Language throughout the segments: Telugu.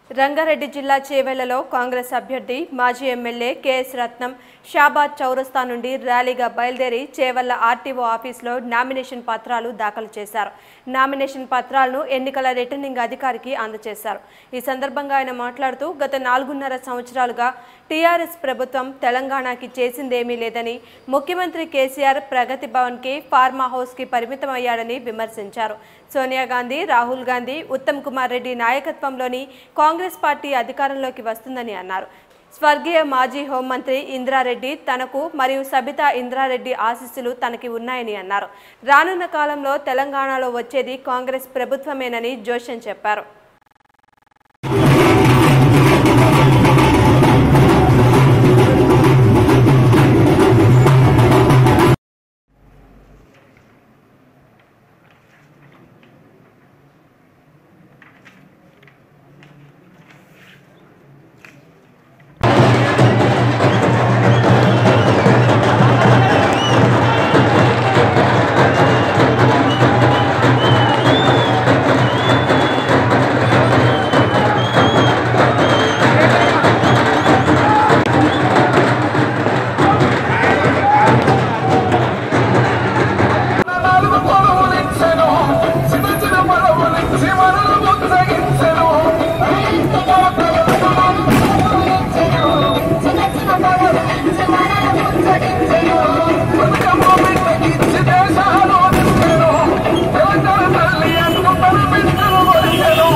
రంగారెడ్డి జిల్లా చేవెళ్లలో కాంగ్రెస్ అభ్యర్థి మాజీ ఎమ్మెల్యే కెఎస్ రత్నం షాబాద్ చౌరస్తా నుండి ర్యాలీగా బయలుదేరి చేవెళ్ల ఆర్టీఓ ఆఫీసులో నామినేషన్ పత్రాలు దాఖలు చేశారు నామినేషన్ పత్రాలను ఎన్నికల రిటర్నింగ్ అధికారికి అందజేశారు ఈ సందర్భంగా ఆయన మాట్లాడుతూ గత నాలుగున్నర సంవత్సరాలుగా టీఆర్ఎస్ ప్రభుత్వం తెలంగాణకి చేసిందేమీ లేదని ముఖ్యమంత్రి కేసీఆర్ ప్రగతి భవన్కి ఫార్మా హౌస్కి పరిమితమయ్యాడని విమర్శించారు సోనియా గాంధీ రాహుల్ గాంధీ ఉత్తమ్ కుమార్ రెడ్డి నాయకత్వంలోని కాంగ్రెస్ పార్టీ అధికారంలోకి వస్తుందని అన్నారు స్వర్గీయ మాజీ హోంమంత్రి ఇంద్రారెడ్డి తనకు మరియు సబితా ఇంద్రారెడ్డి ఆశీస్సులు తనకి ఉన్నాయని అన్నారు రానున్న కాలంలో తెలంగాణలో వచ్చేది కాంగ్రెస్ ప్రభుత్వమేనని జోషన్ చెప్పారు నాలుగు పొడవులిచ్చెను చిన్న చిన్న పొడవులిచ్చి మనల్ని ముద్దగించెను బతుకమ్మ బిడ్డకిచ్చి దేశాలు నింపెను తెలంగాణ తల్లి అనుకుంటారు బిడ్డలు వరిచెను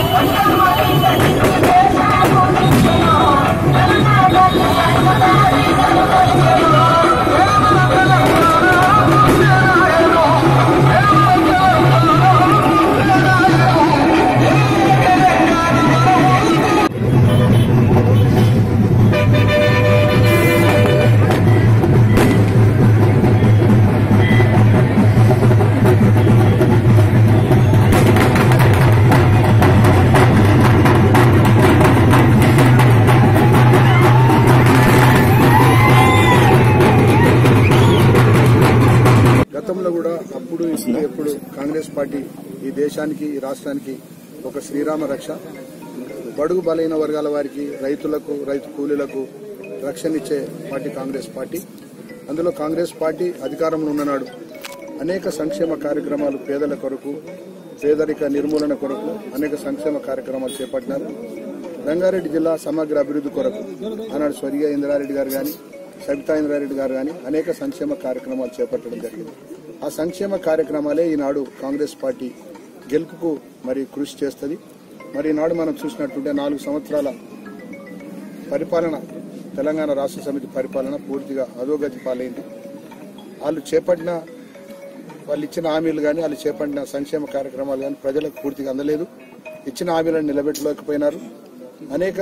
గతంలో కూడా అప్పుడు ఇప్పుడు ఎప్పుడు కాంగ్రెస్ పార్టీ ఈ దేశానికి ఈ రాష్ట్రానికి ఒక శ్రీరామ రక్ష బడుగు బలైన వర్గాల వారికి రైతులకు రైతు కూలీలకు రక్షణ ఇచ్చే పార్టీ కాంగ్రెస్ పార్టీ అందులో కాంగ్రెస్ పార్టీ అధికారంలో ఉన్ననాడు అనేక సంక్షేమ కార్యక్రమాలు పేదల కొరకు పేదరిక నిర్మూలన కొరకు అనేక సంక్షేమ కార్యక్రమాలు చేపట్టినారు రంగారెడ్డి జిల్లా సమగ్ర అభివృద్ధి కొరకు ఆనాడు స్వర్గీయ ఇంద్రారెడ్డి గారు కానీ సబితా ఇంద్రారెడ్డి గారు కానీ అనేక సంక్షేమ కార్యక్రమాలు చేపట్టడం జరిగింది ఆ సంక్షేమ కార్యక్రమాలే ఈనాడు కాంగ్రెస్ పార్టీ గెలుపుకు మరి కృషి చేస్తుంది మరి ఈనాడు మనం చూసినట్టుంటే నాలుగు సంవత్సరాల పరిపాలన తెలంగాణ రాష్ట్ర సమితి పరిపాలన పూర్తిగా అధోగతి పాలైంది వాళ్ళు చేపట్టిన వాళ్ళు ఇచ్చిన హామీలు కానీ వాళ్ళు చేపట్టిన సంక్షేమ కార్యక్రమాలు కానీ ప్రజలకు పూర్తిగా అందలేదు ఇచ్చిన హామీలను నిలబెట్టలేకపోయినారు అనేక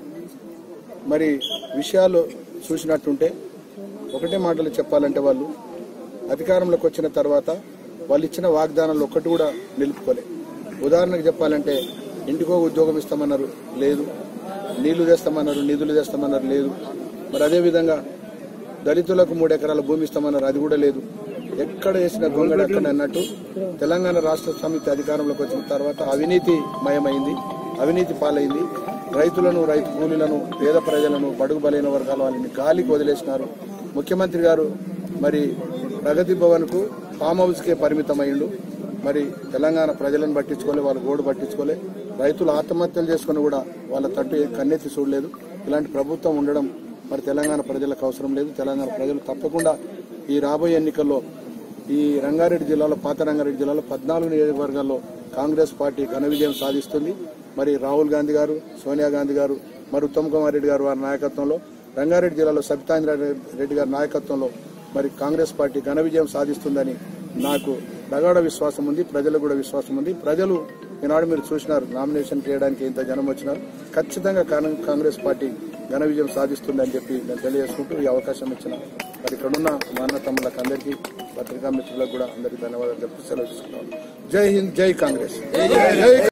మరి విషయాలు చూసినట్టుంటే ఒకటే మాటలు చెప్పాలంటే వాళ్ళు అధికారంలోకి వచ్చిన తర్వాత వాళ్ళు ఇచ్చిన వాగ్దానాలు ఒక్కటి కూడా నిలుపుకోలే ఉదాహరణకు చెప్పాలంటే ఇంటికో ఉద్యోగం ఇస్తామన్నారు లేదు నీళ్లు తెస్తామన్నారు నిధులు తెస్తామన్నారు లేదు మరి అదేవిధంగా దళితులకు మూడు ఎకరాల భూమి ఇస్తామన్నారు అది కూడా లేదు ఎక్కడ వేసిన గొంగడ ఎక్కడ అన్నట్టు తెలంగాణ రాష్ట్ర సమితి అధికారంలోకి వచ్చిన తర్వాత అవినీతి మయమైంది అవినీతి పాలైంది రైతులను రైతు కూలీలను పేద ప్రజలను బడుగు బలైన వర్గాల వాళ్ళని గాలికి వదిలేసినారు ముఖ్యమంత్రి గారు మరి ప్రగతి భవన్ కు ఫామ్ హౌస్ కే పరిమితమైండు మరి తెలంగాణ ప్రజలను పట్టించుకోలే వాళ్ళ గోడు పట్టించుకోలే రైతులు ఆత్మహత్యలు చేసుకుని కూడా వాళ్ళ తట్టు ఏ కన్నెత్తి చూడలేదు ఇలాంటి ప్రభుత్వం ఉండడం మరి తెలంగాణ ప్రజలకు అవసరం లేదు తెలంగాణ ప్రజలు తప్పకుండా ఈ రాబోయే ఎన్నికల్లో ఈ రంగారెడ్డి జిల్లాలో పాత రంగారెడ్డి జిల్లాలో పద్నాలుగు నియోజకవర్గాల్లో కాంగ్రెస్ పార్టీ ఘన విజయం సాధిస్తుంది మరి రాహుల్ గాంధీ గారు సోనియా గాంధీ గారు మరి ఉత్తమ్ కుమార్ రెడ్డి గారు వారి నాయకత్వంలో రంగారెడ్డి జిల్లాలో సబితాంద్ర రెడ్డి గారి నాయకత్వంలో మరి కాంగ్రెస్ పార్టీ ఘన విజయం సాధిస్తుందని నాకు ప్రగాఢ విశ్వాసం ఉంది ప్రజలకు కూడా విశ్వాసం ఉంది ప్రజలు ఈనాడు మీరు చూసినారు నామినేషన్ చేయడానికి ఇంత జనం వచ్చినారు ఖచ్చితంగా కాంగ్- కాంగ్రెస్ పార్టీ ఘన విజయం సాధిస్తుందని చెప్పి నేను తెలియజేసుకుంటూ ఈ అవకాశం ఇచ్చిన మరి ఇక్కడున్న మా అన్న తమ్ముళ్ళకి అందరికీ పత్రికా మిత్రులకు కూడా అందరికీ ధన్యవాదాలు చెప్పి సెలవు తీసుకుంటాను జై హింద్ జై కాంగ్రెస్ జై